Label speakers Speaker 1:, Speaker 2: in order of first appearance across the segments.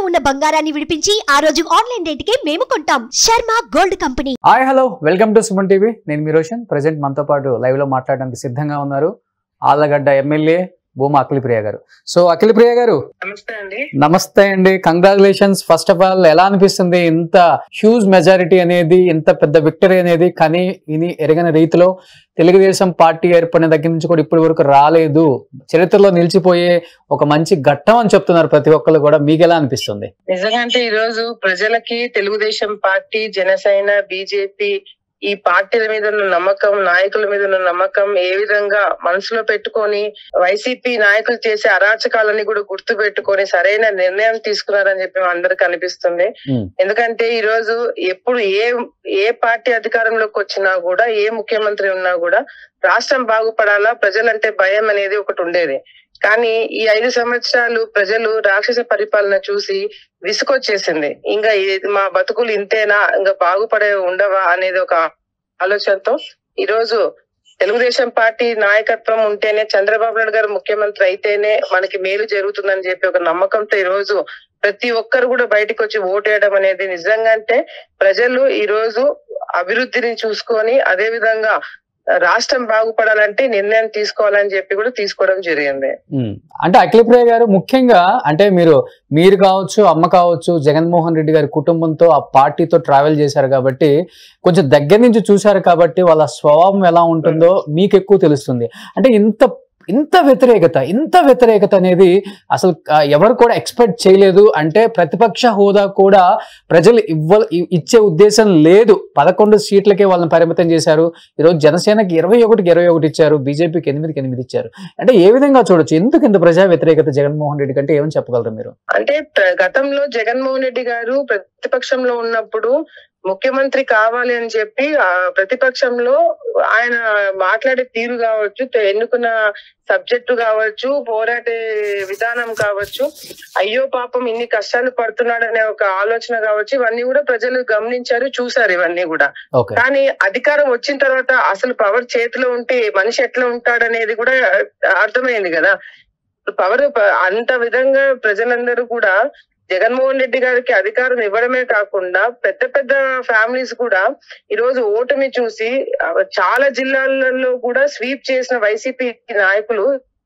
Speaker 1: ఉన్న బంగారాన్ని విడిపించి ఆ రోజు ఆన్లైన్ రేటుకే మేము కొంటాం Sharma gold company
Speaker 2: hi hello welcome to Suman TV నేను మీ రోషన్ ప్రజెంట్ మనతో పాటు లైవ్ లో మాట్లాడడానికి సిద్ధంగా ఉన్నారు ఆళ్ళగడ్డ ఎమ్మెల్యే భూమా అఖిలప్రియ గారు సో అఖిలప్రియ గారు
Speaker 3: నమస్తే అండి
Speaker 2: నమస్తే అండి కంగ్రాచులేషన్స్ ఫస్ట్ ఆఫ్ ఆల్ ఎలా అనిపిస్తుంది ఇంత హ్యూజ్ మెజారిటీ అనేది ఇంత పెద్ద విక్టరీ అనేది కానీ ఇది ఎరగని రీతిలో తెలుగుదేశం పార్టీ ఏర్పడిన దగ్గర నుంచి కూడా ఇప్పటి వరకు రాలేదు చరిత్రలో నిలిచిపోయే ఒక మంచి ఘట్టం అని చెప్తున్నారు ప్రతి ఒక్కరు కూడా మీకు ఎలా అనిపిస్తుంది
Speaker 3: నిజంగా అంటే ఈ రోజు ప్రజలకి తెలుగుదేశం పార్టీ జనసేన బీజేపీ ఈ పార్టీల మీద ఉన్న నమ్మకం నాయకుల మీద ఉన్న నమ్మకం ఏ విధంగా మనసులో పెట్టుకొని వైసీపీ నాయకులు చేసే అరాచకాలని కూడా గుర్తు పెట్టుకొని సరైన నిర్ణయం తీసుకున్నారని చెప్పి అందరికి అనిపిస్తుంది
Speaker 2: Hmm.
Speaker 3: ఎందుకంటే ఈ రోజు ఎప్పుడు ఏ ఏ పార్టీ అధికారంలోకి వచ్చినా కూడా ఏ ముఖ్యమంత్రి ఉన్నా కూడా రాష్ట్రం బాగుపడాలా ప్రజలంటే భయం అనేది ఒకటి ఉండేది కానీ ఈ ఐదు సంవత్సరాలు ప్రజలు రాక్షస పరిపాలన చూసి విసుకొచ్చేసింది ఇంకా ఇది మా బతుకులు ఇంతేనా ఇంకా బాగుపడే ఉండవా అనేది ఒక ఆలోచనతో ఈ రోజు తెలుగుదేశం పార్టీ నాయకత్వం ఉంటేనే చంద్రబాబు నాయుడు గారు ముఖ్యమంత్రి అయితేనే మనకి మేలు జరుగుతుందని చెప్పి ఒక నమ్మకంతో ఈ రోజు ప్రతి ఒక్కరు కూడా బయటకు వచ్చి ఓటేయడం అనేది నిజంగా అంటే ప్రజలు ఈ రోజు అభివృద్ధిని చూసుకొని అదే విధంగా రాష్ట్రం బాగుపడాలంటే నిర్ణయం తీసుకోవాలని చెప్పి కూడా తీసుకోవడం జరిగింది
Speaker 2: ఉమ్. అంటే అఖిలప్రియ గారు ముఖ్యంగా అంటే మీరు మీరు కావచ్చు అమ్మ కావచ్చు జగన్మోహన్ రెడ్డి గారి కుటుంబంతో ఆ పార్టీతో ట్రావెల్ చేశారు కాబట్టి కొంచెం దగ్గర నుంచి చూశారు కాబట్టి వాళ్ళ స్వభావం ఎలా ఉంటుందో మీకు ఎక్కువ తెలుస్తుంది అంటే ఇంత ఇంత వ్యతిరేకత ఇంత వ్యతిరేకత అనేది అసలు ఆ, ఎవరు కూడా ఎక్స్పెక్ట్ చేయలేదు అంటే ప్రతిపక్ష హోదా కూడా ప్రజలు ఇవ్వ ఇ- ఇచ్చే ఉద్దేశం లేదు పదకొండు సీట్లకే వాళ్ళని పరిమితం చేశారు ఈరోజు జనసేనకి ఇరవై ఒకటికి ఇరవై ఒకటి ఇచ్చారు బీజేపీకి ఎనిమిదికి ఎనిమిది ఇచ్చారు అంటే ఏ విధంగా చూడొచ్చు ఎందుకు ఇంత ప్రజా వ్యతిరేకత జగన్మోహన్ రెడ్డి కంటే ఏమని చెప్పగలరు మీరు
Speaker 3: అంటే ప్ర- గతంలో జగన్మోహన్ రెడ్డి గారు ప్రతిపక్షంలో ఉన్నప్పుడు ముఖ్యమంత్రి కావాలి అని చెప్పి ఆ ప్రతిపక్షంలో ఆయన మాట్లాడే తీరు కావచ్చు తే- ఎన్నుకున్న సబ్జెక్టు కావచ్చు పోరాడే విధానం కావచ్చు అయ్యో పాపం ఇన్ని కష్టాలు పడుతున్నాడనే ఒక ఆలోచన కావచ్చు ఇవన్నీ కూడా ప్రజలు గమనించారు చూసారు ఇవన్నీ కూడా
Speaker 2: ఓకే
Speaker 3: కానీ అధికారం వచ్చిన తర్వాత అసలు పవర్ చేతిలో ఉంటే మనిషి ఎట్లా ఉంటాడనేది కూడా అర్థమైంది కదా పవర్ అంత విధంగా ప్రజలందరూ కూడా జగన్మోహన్ రెడ్డి గారికి అధికారం ఇవ్వడమే కాకుండా పెద్ద పెద్ద ఫ్యామిలీస్ కూడా ఈ రోజు ఓటమి చూసి ఆ, చాలా జిల్లాలలో కూడా స్వీప్ చేసిన వైసీపీ నాయకులు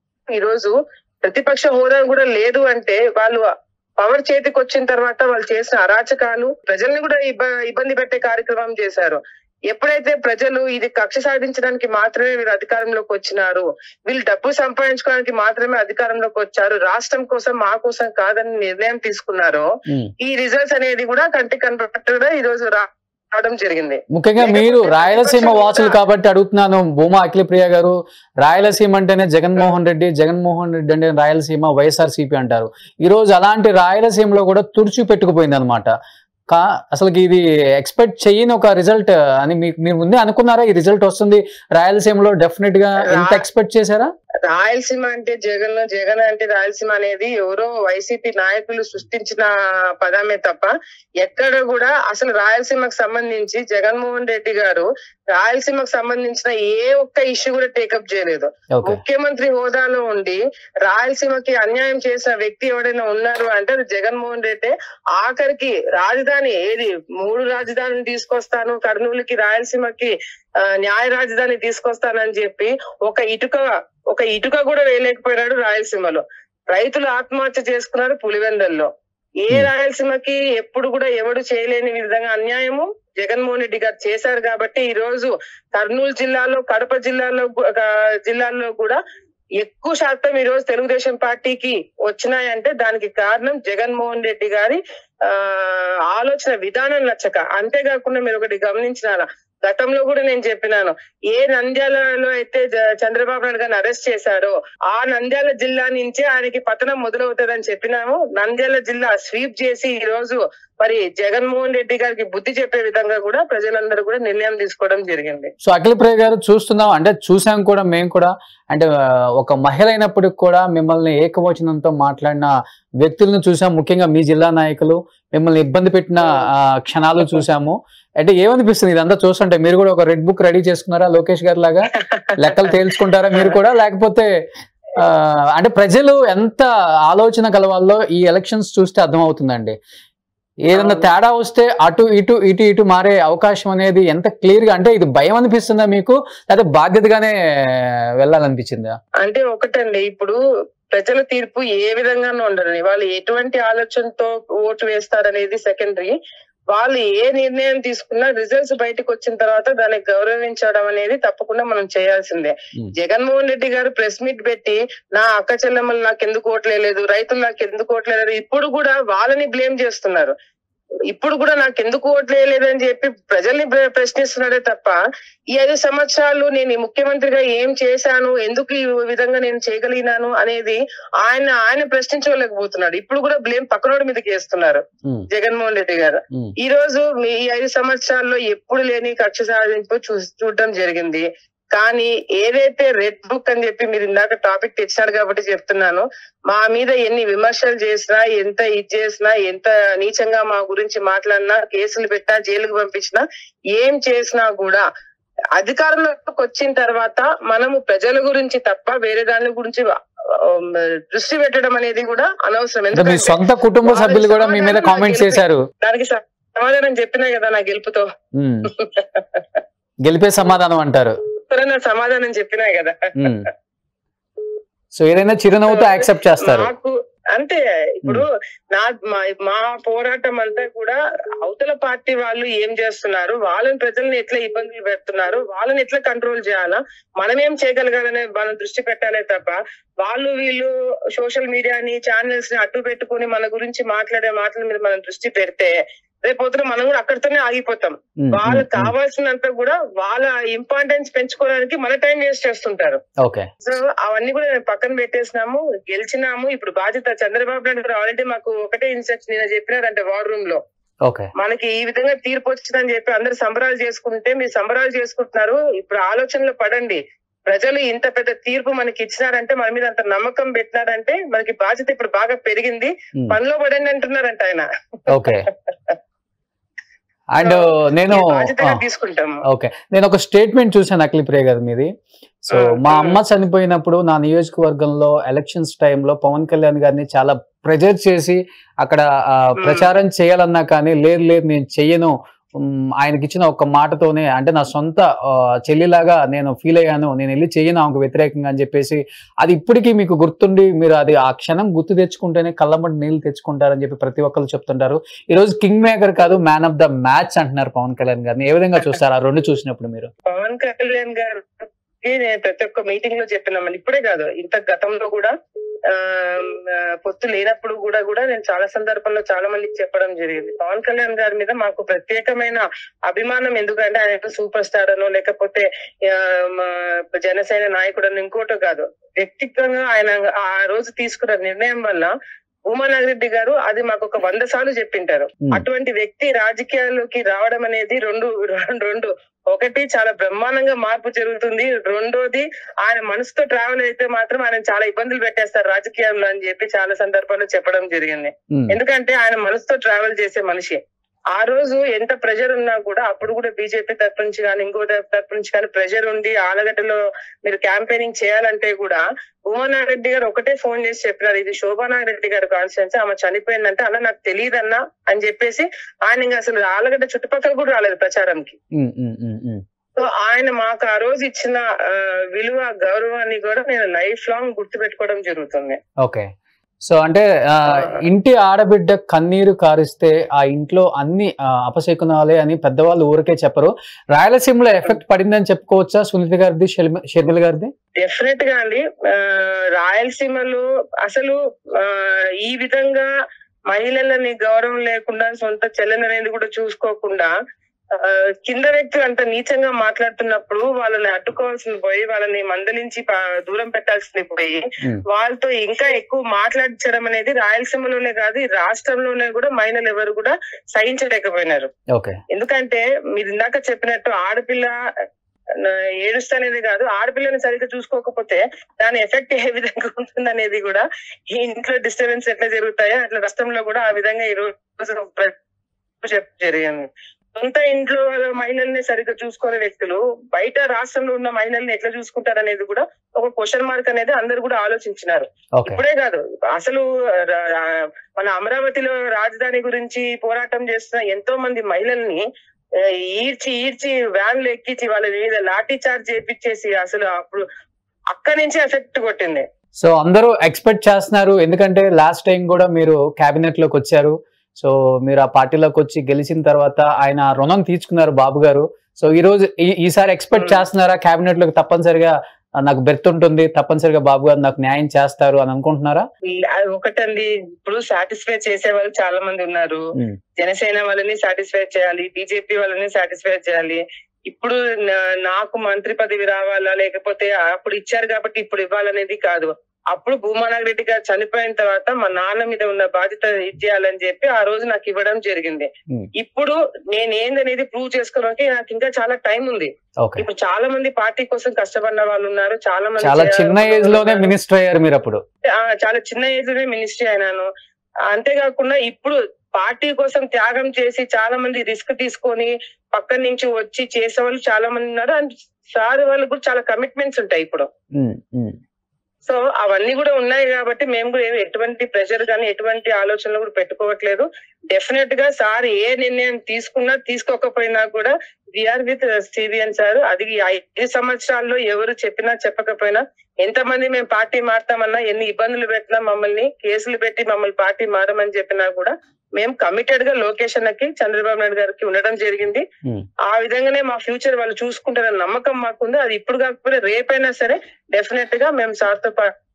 Speaker 3: ఈ రోజు ప్రతిపక్ష హోదా కూడా లేదు అంటే వాళ్ళు పవర్ చేతికి వచ్చిన తర్వాత వాళ్ళు చేసిన అరాచకాలు ప్రజల్ని కూడా ఇబ్బ- ఇబ్బంది పెట్టే కార్యక్రమం చేశారు ఎప్పుడైతే ప్రజలు ఇది కక్ష సాధించడానికి మాత్రమే వీళ్ళు అధికారంలోకి వచ్చినారు వీళ్ళు డబ్బు సంపాదించుకోవడానికి మాత్రమే అధికారంలోకి వచ్చారు రాష్ట్రం కోసం మా కోసం కాదని నిర్ణయం తీసుకున్నారో
Speaker 2: ఉమ్.
Speaker 3: ఈ రిజల్ట్స్ అనేది కూడా కంటికి కనపడగా ఈ రోజు రా- రావడం జరిగింది
Speaker 2: ముఖ్యంగా మీరు రాయలసీమ వాసులు కాబట్టి అడుగుతున్నాను భూమా అఖిలప్రియ గారు రాయలసీమ అంటేనే జగన్మోహన్ రెడ్డి జగన్మోహన్ రెడ్డి అంటే రాయలసీమ వైఎస్ఆర్ సిపి అంటారు ఈ రోజు అలాంటి రాయలసీమలో కూడా తుడిచి పెట్టుకుపోయింది అనమాట కా అసలుకి ఇది ఎక్స్పెక్ట్ చేయని ఒక రిజల్ట్ అని మీకు మీరు ముందే అనుకున్నారా ఈ రిజల్ట్ వస్తుంది రాయలసీమలో డెఫినెట్ గా ఎంత
Speaker 3: రా-
Speaker 2: ఎక్స్పెక్ట్ చేశారా
Speaker 3: రాయలసీమ అంటే జగన్ జగన్ అంటే రాయలసీమ అనేది ఎవరో వైసీపీ నాయకులు సృష్టించిన పదమే తప్ప ఎక్కడ కూడా అసలు రాయలసీమకు సంబంధించి జగన్మోహన్ రెడ్డి గారు రాయలసీమకు సంబంధించిన ఏ ఒక్క ఇష్యూ కూడా టేకప్ చేయలేదు
Speaker 2: ఓకే
Speaker 3: ముఖ్యమంత్రి హోదాలో ఉండి రాయలసీమకి అన్యాయం చేసిన వ్యక్తి ఎవడైనా ఉన్నారు అంటే అది జగన్మోహన్ రెడ్డి ఆఖరికి రాజధాని ఏది మూడు రాజధానులు తీసుకొస్తాను కర్నూలుకి రాయలసీమకి ఆ, న్యాయ రాజధాని తీసుకొస్తానని చెప్పి ఒక ఇటుక ఒక ఇటుక కూడా వేయలేకపోయినాడు రాయలసీమలో రైతులు ఆత్మహత్య చేసుకున్నారు పులివెందల్లో ఏ
Speaker 2: Hmm.
Speaker 3: రాయలసీమకి ఎప్పుడు కూడా ఎవడు చేయలేని విధంగా అన్యాయము జగన్మోహన్ రెడ్డి గారు చేశారు కాబట్టి ఈ రోజు కర్నూలు జిల్లాలో కడప జిల్లాలో గు- ఒక జిల్లాల్లో కూడా ఎక్కువ శాతం ఈ రోజు తెలుగుదేశం పార్టీకి వచ్చినాయంటే దానికి కారణం జగన్మోహన్ రెడ్డి గారి ఆ ఆలోచన విధానం నచ్చక అంతేకాకుండా మీరు ఒకటి గమనించినారా గతంలో కూడా నేను చెప్పినాను ఏ నంద్యాలలో అయితే జ- చంద్రబాబు నాయుడు గారిని అరెస్ట్ చేశారో ఆ నంద్యాల జిల్లా నుంచే ఆయనకి పతనం మొదలవుతుందని చెప్పినాము నంద్యాల జిల్లా స్వీప్ చేసి ఈ రోజు మరి జగన్మోహన్ రెడ్డి గారికి బుద్ధి చెప్పే విధంగా కూడా ప్రజలందరూ కూడా నిర్ణయం తీసుకోవడం జరిగింది
Speaker 2: సో అఖిలప్రియ గారు చూస్తున్నాం అంటే చూసాం కూడా మేము కూడా అంటే ఆ, ఒక మహిళ అయినప్పటికి కూడా మిమ్మల్ని ఏకవచనంతో మాట్లాడిన వ్యక్తులను చూసాం ముఖ్యంగా మీ జిల్లా నాయకులు మిమ్మల్ని ఇబ్బంది పెట్టిన ఆ, క్షణాలు చూసాము అంటే ఏమనిపిస్తుంది ఇదంతా చూస్తుంటే మీరు కూడా ఒక రెడ్ బుక్ రెడీ చేసుకున్నారా లోకేష్ గారి లాగా లెక్కలు తేల్చుకుంటారా మీరు కూడా లేకపోతే ఆ, అంటే ప్రజలు ఎంత ఆలోచన కలవాలో ఈ ఎలక్షన్స్ చూస్తే అర్థమవుతుందండి ఏదన్నా
Speaker 3: అవును.
Speaker 2: తేడా వస్తే అటు ఇటు ఇటు ఇటు మారే అవకాశం అనేది ఎంత క్లియర్ గా అంటే ఇది భయం అనిపిస్తుందా మీకు లేదా బాధ్యతగానే వెళ్ళాలనిపించిందా
Speaker 3: అంటే ఒకటండి ఇప్పుడు ప్రజల తీర్పు ఏ విధంగానూ ఉండదు వాళ్ళు ఎటువంటి ఆలోచనతో ఓటు వేస్తారనేది సెకండరీ వాళ్ళు ఏ నిర్ణయం తీసుకున్నా రిజల్ట్స్ బయటకు వచ్చిన తర్వాత దాన్ని గౌరవించడం అనేది తప్పకుండా మనం చేయాల్సిందే
Speaker 2: Hmm.
Speaker 3: జగన్మోహన్ రెడ్డి గారు ప్రెస్ మీట్ పెట్టి నా అక్క చెల్లెమ్మలు నాకు ఎందుకు ఓట్లేదు రైతులు నాకు ఎందుకు ఓట్లేదు ఇప్పుడు కూడా వాళ్ళని బ్లేమ్ చేస్తున్నారు ఇప్పుడు కూడా నాకు ఎందుకు ఓట్లు వేయలేదని చెప్పి ప్రజల్ని ప్ర- ప్రశ్నిస్తున్నాడే తప్ప ఈ ఐదు సంవత్సరాలు నేను ఈ ముఖ్యమంత్రిగా ఏం చేశాను ఎందుకు ఈ విధంగా నేను చేయగలిగినాను అనేది ఆయన ఆయన ప్రశ్నించలేకపోతున్నాడు ఇప్పుడు కూడా బ్లేమ్ పక్కనోడి మీదకి వేస్తున్నారు
Speaker 2: ఉమ్,
Speaker 3: జగన్మోహన్ రెడ్డి గారు
Speaker 2: ఉమ్,
Speaker 3: ఈ రోజు మీ ఈ ఐదు సంవత్సరాల్లో ఎప్పుడు లేని కక్ష సాధింపు చూ చూడడం జరిగింది కానీ ఏదైతే రెడ్ బుక్ అని చెప్పి మీరు ఇందాక టాపిక్ తెచ్చారు కాబట్టి చెప్తున్నాను మా మీద ఎన్ని విమర్శలు చేసినా ఎంత ఇది చేసినా ఎంత నీచంగా మా గురించి మాట్లాడినా కేసులు పెట్టినా జైలుకు పంపించినా ఏం చేసినా కూడా అధికారంలోకి వచ్చిన తర్వాత మనము ప్రజల గురించి తప్ప వేరే దాని గురించి ఆ, దృష్టి పెట్టడం అనేది కూడా అనవసరం
Speaker 2: అంటే మీ
Speaker 3: ఎందుకంటే
Speaker 2: సొంత కుటుంబ సభ్యులు కూడా మీ మీద కామెంట్స్ చేశారు
Speaker 3: దానికి స- సమాధానం చెప్పినా కదా నా గెలుపుతో
Speaker 2: ఉమ్. గెలిపే సమాధానం అంటారు
Speaker 3: సరే నా సమాధానం చెప్పినా కదా
Speaker 2: ఉమ్. సో ఏదైనా చిరునవ్వుతో యాక్సెప్ట్ చేస్తారు
Speaker 3: నాకు అంటే ఇప్పుడు నా మా- మా పోరాటం అంతా కూడా అవతల పార్టీ వాళ్ళు ఏం చేస్తున్నారు వాళ్ళని ప్రజల్ని ఎట్లా ఇబ్బందులు పెడుతున్నారు వాళ్ళని ఎట్లా కంట్రోల్ చేయాలా మనం ఏం చేయగలగాలనే మనం దృష్టి పెట్టాలే తప్ప వాళ్ళు వీళ్ళు సోషల్ మీడియాని ఛానల్స్ ని అడ్డు పెట్టుకుని మన గురించి మాట్లాడే మాటల మీద మనం దృష్టి పెడితే రేపొద్దున మనం కూడా అక్కడితోనే ఆగిపోతాం
Speaker 2: ఉమ్,
Speaker 3: వాళ్ళకి
Speaker 2: ఉమ్, ఉమ్.
Speaker 3: కావాల్సినంత కూడా వాళ్ళ ఇంపార్టెన్స్ పెంచుకోవడానికి మన టైం వేస్ట్ చేస్తుంటారు
Speaker 2: ఓకే
Speaker 3: సో అవన్నీ కూడా నేను పక్కన పెట్టేసినాము గెలిచినాము ఇప్పుడు బాధ్యత చంద్రబాబు నాయుడు గారు ఆల్రెడీ మాకు ఒకటే ఇన్స్ట్రక్షన్ నేను చెప్పినారంటే వార్ రూమ్ లో
Speaker 2: ఓకే
Speaker 3: మనకి ఈ విధంగా తీర్పు వచ్చిందని చెప్పి అందరు సంబరాలు చేసుకుంటే మీరు సంబరాలు చేసుకుంటున్నారు ఇప్పుడు ఆలోచనలో పడండి ప్రజలు ఇంత పెద్ద తీర్పు మనకి ఇచ్చినారంటే మన మీద అంత నమ్మకం పెట్టినారంటే మనకి బాధ్యత ఇప్పుడు బాగా పెరిగింది
Speaker 2: ఉమ్,
Speaker 3: పనిలో పడండి అంటున్నారంట ఆయన
Speaker 2: ఓకే అండ్ నేను
Speaker 3: ఈ బాధ్యతగా
Speaker 2: ఆ,
Speaker 3: తీసుకుంటాము
Speaker 2: ఓకే నేను ఒక స్టేట్మెంట్ చూసాను అఖిల్ ప్రియ గారి మీది సో
Speaker 3: ఆ,
Speaker 2: మా
Speaker 3: ఆ.
Speaker 2: అమ్మ చనిపోయినప్పుడు నా నియోజకవర్గంలో ఎలక్షన్స్ టైంలో పవన్ కళ్యాణ్ గారిని చాలా ప్రెజర్ చేసి అక్కడ ఆ, ప్రచారం చేయాలన్నా కానీ లేదు లేదు నేను చెయ్యను ఉమ్, ఆయనకి ఇచ్చిన ఒక మాటతోనే అంటే నా సొంత ఆ, చెల్లిలాగా నేను ఫీల్ అయ్యాను నేను వెళ్ళి చెయ్యను ఆమెకు వ్యతిరేకంగా అని చెప్పేసి అది ఇప్పటికీ మీకు గుర్తుండి మీరు అది ఆ క్షణం గుర్తు తెచ్చుకుంటేనే కళ్ళమ్మటి నీళ్ళు తెచ్చుకుంటారని చెప్పి ప్రతి ఒక్కరు చెప్తుంటారు ఈ రోజు కింగ్ మేకర్ కాదు మ్యాన్ ఆఫ్ ద మ్యాచ్ అంటున్నారు పవన్ కళ్యాణ్ గారిని ఏ విధంగా చూస్తారు ఆ రెండు చూసినప్పుడు మీరు
Speaker 3: పవన్ కళ్యాణ్ గారు నేను ప్రతి ఒక్క మీటింగ్ లో చెప్పినామని ఇప్పుడే కాదు ఇంత గతంలో కూడా ఆ ఆ, పొత్తు లేనప్పుడు కూడా కూడా నేను చాలా సందర్భాల్లో చాలా మందికి చెప్పడం జరిగింది పవన్ కళ్యాణ్ గారి మీద మాకు ప్రత్యేకమైన అభిమానం ఎందుకంటే ఆయన సూపర్ స్టార్ అనో లేకపోతే ఆ, మా జనసేన నాయకుడు అని ఇంకోటో కాదు వ్యక్తిగతంగా ఆయన ఆ రోజు తీసుకున్న నిర్ణయం వల్ల ఉమానాగిరెడ్డి గారు అది మాకు ఒక వంద సార్లు చెప్పింటారు
Speaker 2: ఉమ్,
Speaker 3: అటువంటి వ్యక్తి రాజకీయాల్లోకి రావడం అనేది రెండు రెండు ఒకటి చాలా బ్రహ్మాండంగా మార్పు జరుగుతుంది రెండోది ఆయన మనసుతో ట్రావెల్ అయితే మాత్రం ఆయన చాలా ఇబ్బందులు పెట్టేస్తారు రాజకీయాల్లో అని చెప్పి చాలా సందర్భాల్లో చెప్పడం జరిగింది
Speaker 2: ఉమ్,
Speaker 3: ఎందుకంటే ఆయన మనసుతో ట్రావెల్ చేసే మనిషి ఆ రోజు ఎంత ప్రెషర్ ఉన్నా కూడా అప్పుడు కూడా బీజేపీ తరపు నుంచి కానీ ఇంకో తరపు నుంచి కానీ ప్రెషర్ ఉండి ఆలగడ్డలో మీరు క్యాంపెయినింగ్ చేయాలంటే కూడా ఉమానారెడ్డి గారు ఒకటే ఫోన్ చేసి చెప్పినారు ఇది శోభానారెడ్డి గారు కాన్స్టిట్యున్సీ ఆమె చనిపోయిందంటే అలా నాకు తెలియదన్నా అని చెప్పేసి ఆయన ఇంకా అసలు ఆలగడ్డ చుట్టుపక్కల కూడా రాలేదు ప్రచారంకి
Speaker 2: ఉమ్, ఉమ్, ఉమ్, ఉమ్.
Speaker 3: సో ఆయన మాకు ఆ రోజు ఇచ్చిన ఆ, విలువ గౌరవాన్ని కూడా నేను లైఫ్ లాంగ్ గుర్తు పెట్టుకోవడం జరుగుతుంది
Speaker 2: ఓకే సో అంటే ఆ, ఇంటి ఆడబిడ్డ కన్నీరు కారిస్తే ఆ ఇంట్లో అన్ని ఆ, అపశకునాలే అని పెద్దవాళ్ళు ఊరికే చెప్పరు రాయలసీమలో ఎఫెక్ట్ పడిందని చెప్పుకోవచ్చా సునీత గారిది షర్మి- షర్మిల గారిది
Speaker 3: డెఫినెట్ గా అండి ఆ, రాయలసీమలో అసలు ఆ, ఈ విధంగా మహిళలని గౌరవం లేకుండా సొంత చెల్లెని అనేది కూడా చూసుకోకుండా ఆ, కింద వ్యక్తులు అంత నీచంగా మాట్లాడుతున్నప్పుడు వాళ్ళని అడ్డుకోవాల్సింది పోయి వాళ్ళని మందలించి ప- దూరం పెట్టాల్సింది పోయి
Speaker 2: ఉమ్,
Speaker 3: వాళ్ళతో ఇంకా ఎక్కువ మాట్లాడించడం అనేది రాయలసీమలోనే కాదు ఈ రాష్ట్రంలోనే కూడా మహిళలు ఎవరు కూడా సహించలేకపోయినారు
Speaker 2: ఓకే
Speaker 3: ఎందుకంటే మీరు ఇందాక చెప్పినట్టు ఆడపిల్ల ఆ, ఏడుస్తనేది కాదు ఆడపిల్లని సరిగ్గా చూసుకోకపోతే దాని ఎఫెక్ట్ ఏ విధంగా ఉంటుంది అనేది కూడా ఈ ఇంట్లో డిస్టర్బెన్స్ ఎట్లా జరుగుతాయో అట్లా రాష్ట్రంలో కూడా ఆ విధంగా ఈ రోజు ప్ర- చెప్ప జరిగింది సొంత ఇంట్లో వాళ్ళ మహిళల్ని సరిగ్గా చూసుకునే వ్యక్తులు బయట రాష్ట్రంలో ఉన్న మహిళల్ని ఎట్లా చూసుకుంటారు అనేది కూడా ఒక క్వశ్చన్ మార్క్ అనేది అందరు కూడా ఆలోచించినారు
Speaker 2: ఓకే
Speaker 3: ఇప్పుడే కాదు అసలు ర- ర- మన అమరావతిలో రాజధాని గురించి పోరాటం చేస్తున్న ఎంతో మంది మహిళల్ని ఆ, ఈడ్చి ఈడ్చి వ్యాన్లు ఎక్కించి వాళ్ళ మీద లాఠీ చార్జ్ చేపించేసి అసలు అప్పుడు అక్కడి నుంచి ఎఫెక్ట్ కొట్టింది
Speaker 2: సో అందరూ ఎక్స్పెక్ట్ చేస్తున్నారు ఎందుకంటే లాస్ట్ టైం కూడా మీరు కేబినెట్ లోకి వచ్చారు సో మీరు ఆ పార్టీలోకి వచ్చి గెలిచిన తర్వాత ఆయన రుణం తీర్చుకున్నారు బాబు గారు సో ఈ రోజు ఈ- ఈసారి ఎక్స్పెక్ట్
Speaker 3: Hmm.
Speaker 2: చేస్తున్నారా కేబినెట్ లోకి తప్పనిసరిగా ఆ, నాకు బెర్త్ ఉంటుంది తప్పనిసరిగా బాబు గారు నాకు న్యాయం చేస్తారు అని అనుకుంటున్నారా
Speaker 3: అది ఒకటండి ఇప్పుడు సాటిస్ఫై చేసే వాళ్ళు చాలా మంది ఉన్నారు
Speaker 2: Hmm.
Speaker 3: జనసేన వాళ్ళని సాటిస్ఫై చేయాలి బీజేపీ వాళ్ళని సాటిస్ఫై చేయాలి ఇప్పుడు నా- నాకు మంత్రి పదవి రావాలా లేకపోతే అప్పుడు ఇచ్చారు కాబట్టి ఇప్పుడు ఇవ్వాలనేది కాదు అప్పుడు భూమానాగ్ రెడ్డి గారు చనిపోయిన తర్వాత మా నాన్న మీద ఉన్న బాధ్యత ఇచ్చేయాలని చెప్పి ఆ రోజు నాకు ఇవ్వడం జరిగింది
Speaker 2: Hmm.
Speaker 3: ఇప్పుడు నేను ఏందనేది ప్రూవ్ చేసుకోవడానికి నాకు ఇంకా చాలా టైం ఉంది
Speaker 2: ఓకే
Speaker 3: ఇప్పుడు చాలా మంది పార్టీ కోసం కష్టపడిన వాళ్ళు ఉన్నారు చాలా మంది
Speaker 2: చాలా చిన్న
Speaker 3: చేయాలనుకున్న
Speaker 2: ఏజ్
Speaker 3: వాళ్ళు
Speaker 2: లోనే
Speaker 3: ఉన్నారు.
Speaker 2: మినిస్టర్ అయ్యారు మీరు అప్పుడు
Speaker 3: ఆ, చాలా చిన్న ఏజ్ లోనే మినిస్ట్రీ అయినాను అంతేకాకుండా ఇప్పుడు పార్టీ కోసం త్యాగం చేసి చాలా మంది రిస్క్ తీసుకొని పక్క నుంచి వచ్చి చేసే వాళ్ళు చాలా మంది ఉన్నారు అండ్ సార్ వాళ్ళకి కూడా చాలా కమిట్మెంట్స్ ఉంటాయి ఇప్పుడు
Speaker 2: ఉమ్, ఉమ్,
Speaker 3: సో అవన్నీ కూడా ఉన్నాయి కాబట్టి మేము కూడా ఏమి ఎటువంటి ప్రెషర్ కానీ ఎటువంటి ఆలోచనలు కూడా పెట్టుకోవట్లేదు డెఫినెట్ గా సార్ ఏ నిర్ణయం తీసుకున్నా తీసుకోకపోయినా కూడా విఆర్ విత్ సిబిఎన్ సార్ అది ఈ ఐదు సంవత్సరాల్లో ఎవరు చెప్పినా చెప్పకపోయినా ఎంతమంది మేము పార్టీ మారుతామన్నా ఎన్ని ఇబ్బందులు పెట్టినా మమ్మల్ని కేసులు పెట్టి మమ్మల్ని పార్టీ మారమని చెప్పినా కూడా మేము కమిటెడ్ గా లొకేషన్ కి చంద్రబాబు నాయుడు గారికి ఉండడం జరిగింది
Speaker 2: ఉమ్.
Speaker 3: ఆ విధంగానే మా ఫ్యూచర్ వాళ్ళు చూసుకుంటారన్న నమ్మకం మాకుంది అది ఇప్పుడు కాకపోతే రేపైనా సరే డెఫినెట్ గా మేము సార్ తో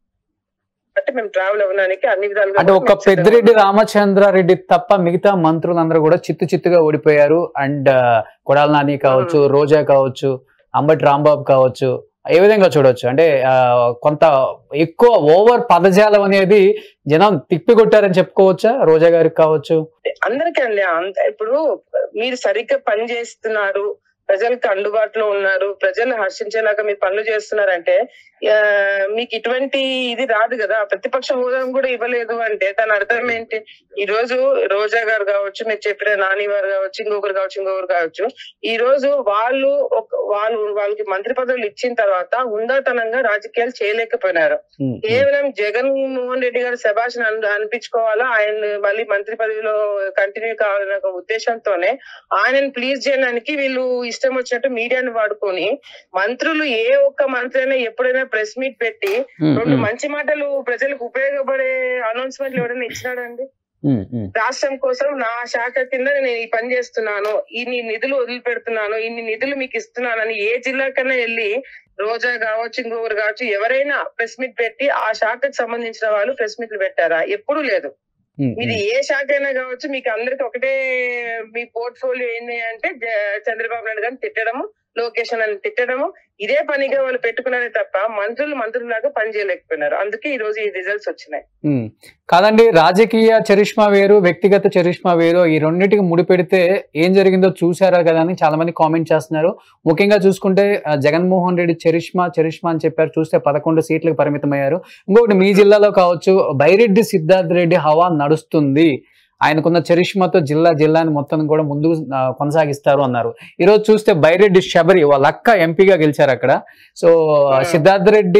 Speaker 3: పాటు మేము ట్రావెల్ అవ్వడానికి అన్ని విధాలుగా
Speaker 2: అంటే
Speaker 3: కూడా
Speaker 2: ఒక
Speaker 3: మేము సిద్ధంగా
Speaker 2: పెద్దిరెడ్డి రామచంద్రారెడ్డి తప్ప మిగతా మంత్రులందరూ కూడా చిత్తు చిత్తుగా ఓడిపోయారు అండ్ కొడాల నాని కావచ్చు రోజా కావచ్చు అంబటి రాంబాబు కావచ్చు ఏ విధంగా చూడొచ్చు అంటే ఆ, కొంత ఎక్కువ ఓవర్ పదజాలం అనేది జనం తిప్పికొట్టారని చెప్పుకోవచ్చా రోజా గారికి కావచ్చు
Speaker 3: అందరికీ అండి అంత ఇప్పుడు మీరు సరిగ్గా పని చేస్తున్నారు ప్రజలకు అందుబాటులో ఉన్నారు ప్రజలు హర్షించేలాగా మీరు పనులు చేస్తున్నారంటే ఆ, మీకు ఇటువంటి ఇది రాదు కదా ప్రతిపక్ష హోదా కూడా ఇవ్వలేదు అంటే దాని అర్థం ఏంటి ఈ రోజు రోజా గారు కావచ్చు మీరు చెప్పిన నాని గారు కావచ్చు ఇంకొకరు కావచ్చు ఇంకొకరు కావచ్చు ఈ రోజు వాళ్ళు ఒక వాళ్ళు వాళ్ళకి మంత్రి పదవులు ఇచ్చిన తర్వాత ఉందాతనంగా రాజకీయాలు చేయలేకపోయినారు
Speaker 2: ఉమ్, ఉమ్,
Speaker 3: కేవలం జగన్ మోహన్ రెడ్డి గారు శభాష్ అనిపించుకోవాలా ఆయన మళ్ళీ మంత్రి పదవిలో కంటిన్యూ కావాలనే ఒక ఉద్దేశంతోనే ఆయనను ప్లీజ్ చేయడానికి వీళ్ళు ఇష్టం వచ్చినట్టు మీడియాని వాడుకొని మంత్రులు ఏ ఒక్క మంత్రి అయినా ఎప్పుడైనా ప్రెస్ మీట్ పెట్టి
Speaker 2: ఉమ్,
Speaker 3: రెండు
Speaker 2: ఉమ్,
Speaker 3: మంచి మాటలు ప్రజలకు ఉపయోగపడే అనౌన్స్మెంట్లు ఎవరైనా ఇచ్చినాడండి
Speaker 2: ఉమ్, ఉమ్,
Speaker 3: రాష్ట్రం కోసం నా శాఖ కింద నేను ఈ పని చేస్తున్నాను ఇన్ని నిధులు వదిలిపెడుతున్నాను ఇన్ని నిధులు మీకు ఇస్తున్నానని ఏ జిల్లాకైనా వెళ్ళి రోజా కావచ్చు ఇంకొకరు కావచ్చు ఎవరైనా ప్రెస్ మీట్ పెట్టి ఆ శాఖకు సంబంధించిన వాళ్ళు ప్రెస్ మీట్లు పెట్టారా ఎప్పుడూ లేదు
Speaker 2: ఉమ్,
Speaker 3: మీది
Speaker 2: ఉమ్.
Speaker 3: ఏ శాఖ అయినా కావచ్చు మీకు అందరికి ఒకటే మీ పోర్ట్ఫోలియో ఏంటి అంటే జ- చంద్రబాబు నాయుడు గారిని తిట్టడము లొకేషన్ అని తిట్టడము ఇదే పనిగా వాళ్ళు పెట్టుకున్నారే తప్ప మంత్రులు మంత్రులాగా పని చేయలేకపోయినారు అందుకే ఈ రోజు ఈ రిజల్ట్స్ వచ్చినాయి
Speaker 2: ఉమ్. కాదండి రాజకీయ చరిష్మా వేరు వ్యక్తిగత చరిష్మా వేరు ఈ రెండింటికి ముడిపెడితే ఏం జరిగిందో చూసారా కదా అని చాలా మంది కామెంట్ చేస్తున్నారు ముఖ్యంగా చూసుకుంటే ఆ, జగన్మోహన్ రెడ్డి చరిష్మా చరిష్మా అని చెప్పారు చూస్తే పదకొండు సీట్లకు పరిమితమయ్యారు ఇంకొకటి మీ జిల్లాలో కావచ్చు బైరెడ్డి సిద్ధార్థ్ రెడ్డి హవా నడుస్తుంది ఆయనకున్న చరిష్మాతో జిల్లా జిల్లాని మొత్తం కూడా ముందుకు ఆ, కొనసాగిస్తారు అన్నారు ఈ రోజు చూస్తే బైరెడ్డి శబరి వాళ్ళ అక్క ఎంపీగా గెలిచారు అక్కడ సో
Speaker 3: Hmm.
Speaker 2: సిద్ధార్థ్ రెడ్డి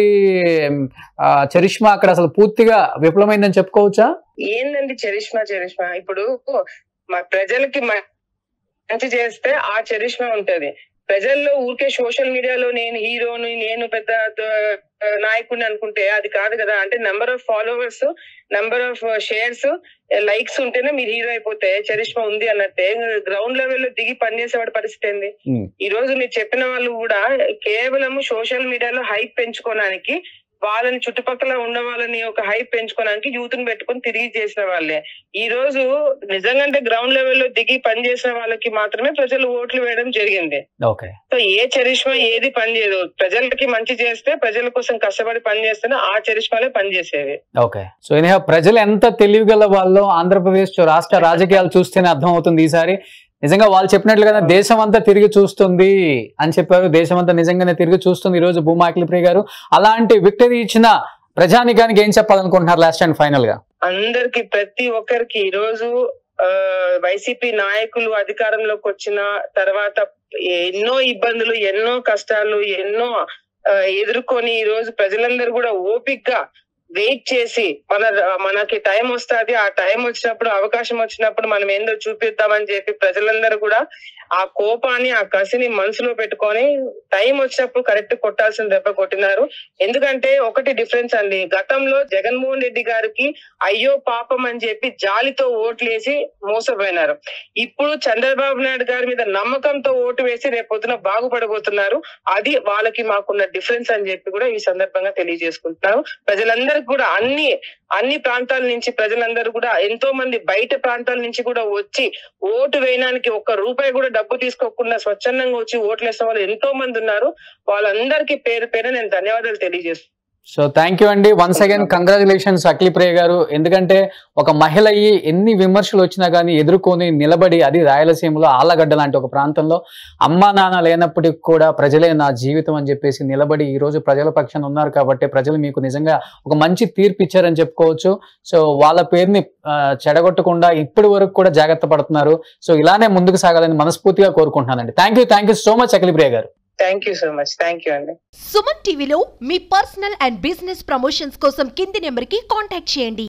Speaker 2: ఆ, చరిష్మా అక్కడ అసలు పూర్తిగా విఫలమైందని చెప్పుకోవచ్చా
Speaker 3: ఏందండి చరిష్మా చరిష్మా ఇప్పుడు మా ప్రజలకి మ- మంచి చేస్తే ఆ చరిష్మా ఉంటది ప్రజల్లో ఊరికే సోషల్ మీడియాలో నేను హీరోని నేను పెద్ద ఆ, నాయకుడిని అనుకుంటే అది కాదు కదా అంటే number of followers number of shares likes ఉంటేనే మీరు హీరో అయిపోతే చరిష్మా ఉంది అన్నట్టే గ్రౌండ్ లెవెల్ లో దిగి పనిచేసేవాడి పరిస్థితి ఏంది
Speaker 2: ఉమ్,
Speaker 3: ఈ రోజు మీరు చెప్పిన వాళ్ళు కూడా కేవలం సోషల్ మీడియాలో హైప్ పెంచుకోవడానికి వాళ్ళని చుట్టుపక్కల ఉన్న వాళ్ళని ఒక హైప్ పెంచుకోవడానికి యూత్ ని పెట్టుకొని తిరిగి చేసిన వాళ్ళే ఈ రోజు నిజంగా అంటే గ్రౌండ్ లెవెల్లో దిగి పని చేసిన వాళ్ళకి మాత్రమే ప్రజలు ఓట్లు వేయడం జరిగింది
Speaker 2: ఓకే
Speaker 3: సో ఏ చరిష్మా ఏది పనిచేయదు ప్రజలకి మంచి చేస్తే ప్రజల కోసం కష్టపడి పని చేస్తేనే ఆ చరిష్మాలే పనిచేసేవి
Speaker 2: ఓకే సో ఇనిహా ప్రజలు ఎంత తెలివిగల వాళ్ళు ఆంధ్రప్రదేశ్ రాష్ట్ర రాజకీయాలు చూస్తేనే అర్థం అవుతుంది ఈసారి నిజంగా వాళ్ళు చెప్పినట్లుగా దేశం అంతా తిరిగి చూస్తుంది అని చెప్పారు దేశం అంతా నిజంగానే తిరిగి చూస్తుంది ఈ రోజు భూమా అఖిలప్రియ గారు అలాంటి విక్టరీ ఇచ్చిన ప్రజానికానికి ఏం చెప్పాలనుకుంటున్నారు లాస్ట్ అండ్ ఫైనల్ గా
Speaker 3: అందరికి ప్రతి ఒక్కరికి ఈ రోజు ఆ, వైసీపీ నాయకులు అధికారంలోకి వచ్చిన తర్వాత ఎన్నో ఇబ్బందులు ఎన్నో కష్టాలు ఎన్నో ఆ, ఎదుర్కొని ఈ రోజు ప్రజలందరూ కూడా ఓపిక్ గా వెయిట్ చేసి మన మనకి టైం వస్తుంది ఆ టైం వచ్చినప్పుడు అవకాశం వచ్చినప్పుడు మనం ఏందో చూపిద్దామని చెప్పి ప్రజలందరూ కూడా ఆ కోపాన్ని ఆ కసిని మనసులో పెట్టుకొని టైం వచ్చినప్పుడు కరెక్ట్ కొట్టాల్సిన దెబ్బ కొట్టినారు ఎందుకంటే ఒకటి డిఫరెన్స్ అండి గతంలో జగన్మోహన్ రెడ్డి గారికి అయ్యో పాపం అని చెప్పి జాలితో ఓట్లేసి మోసపోయినారు ఇప్పుడు చంద్రబాబు నాయుడు గారి మీద నమ్మకంతో ఓటు వేసి రేపొద్దున బాగుపడబోతున్నారు అది వాళ్ళకి మాకున్న డిఫరెన్స్ అని చెప్పి కూడా ఈ సందర్భంగా తెలియజేసుకుంటున్నారు ప్రజలందరికీ కూడా అన్ని అన్ని ప్రాంతాల నుంచి ప్రజలందరూ కూడా ఎంతో మంది బయట ప్రాంతాల నుంచి కూడా వచ్చి ఓటు వేయడానికి ఒక్క రూపాయి కూడా డబ్బు తీసుకోకుండా స్వచ్ఛందంగా వచ్చి ఓట్లు వేసిన వాళ్ళు ఎంతో మంది ఉన్నారు వాళ్ళందరికీ పేరు పేరు నేను ధన్యవాదాలు తెలియజేస్తున్నాను
Speaker 2: సో థ్యాంక్ యూ అండి once again congratulations Akhilapriya garu ఎందుకంటే ఒక మహిళ అయ్యి ఎన్ని విమర్శలు వచ్చినా కానీ ఎదుర్కొని నిలబడి అది రాయలసీమలో ఆళ్ళగడ్డ లాంటి ఒక ప్రాంతంలో అమ్మా నాన్న లేనప్పటికీ కూడా ప్రజలే నా జీవితం అని చెప్పేసి నిలబడి ఈ రోజు ప్రజల పక్షాన ఉన్నారు కాబట్టి ప్రజలు మీకు నిజంగా ఒక మంచి తీర్పు ఇచ్చారని చెప్పుకోవచ్చు సో వాళ్ళ పేరుని ఆ, చెడగొట్టకుండా ఇప్పటి వరకు కూడా జాగ్రత్త పడుతున్నారు సో ఇలానే ముందుకు సాగాలని మనస్ఫూర్తిగా కోరుకుంటున్నానండి thank you thank you so much Akhilapriya garu
Speaker 3: thank you so much thank you అండి
Speaker 1: సుమన్ టీవీలో మీ పర్సనల్ అండ్ బిజినెస్ ప్రమోషన్స్ కోసం కింది నెంబర్కి కాంటాక్ట్ చేయండి